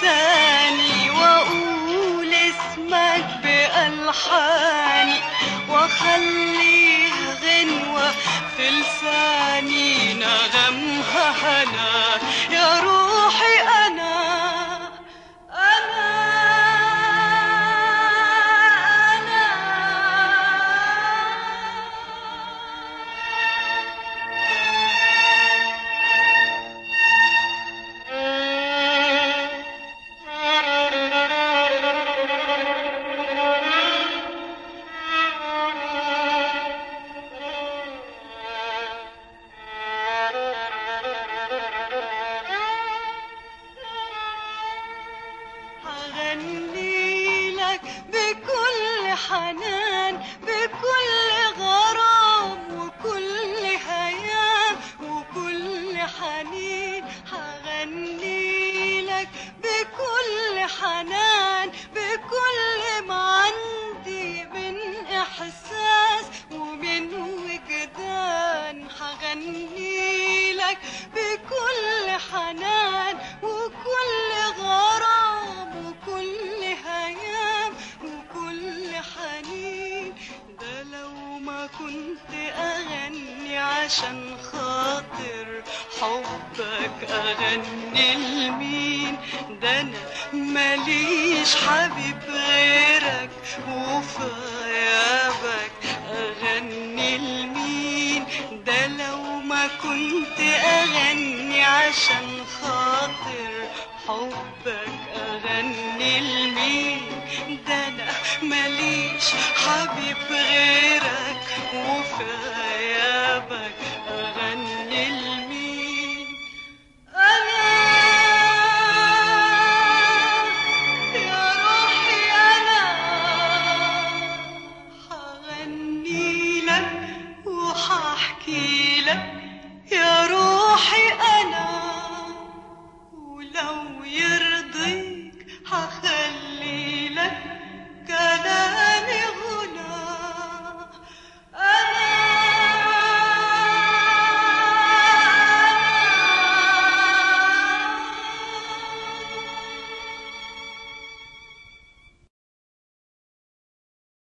بلساني واقول اسمك بألحاني واخليه غنوة في لساني نغمها هنا يا روحي انا انا هغني لك بكل حنان بكل غرام وكل هيام وكل حنين هغني لك بكل حنان بكل ما عندي من احساس ومن وجدان هغني لك بكل حنان وكل غرام وكل هيام وكل حنين ده لو ما كنت اغني عشان خاطر حبك اغني لمين ده انا ماليش حبيب غيرك وفي غيابك اغني لمين ده لو ما كنت اغني عشان خاطر حبك اغني لمين ده انا ماليش حبيب غيرك وفي غيابك اغني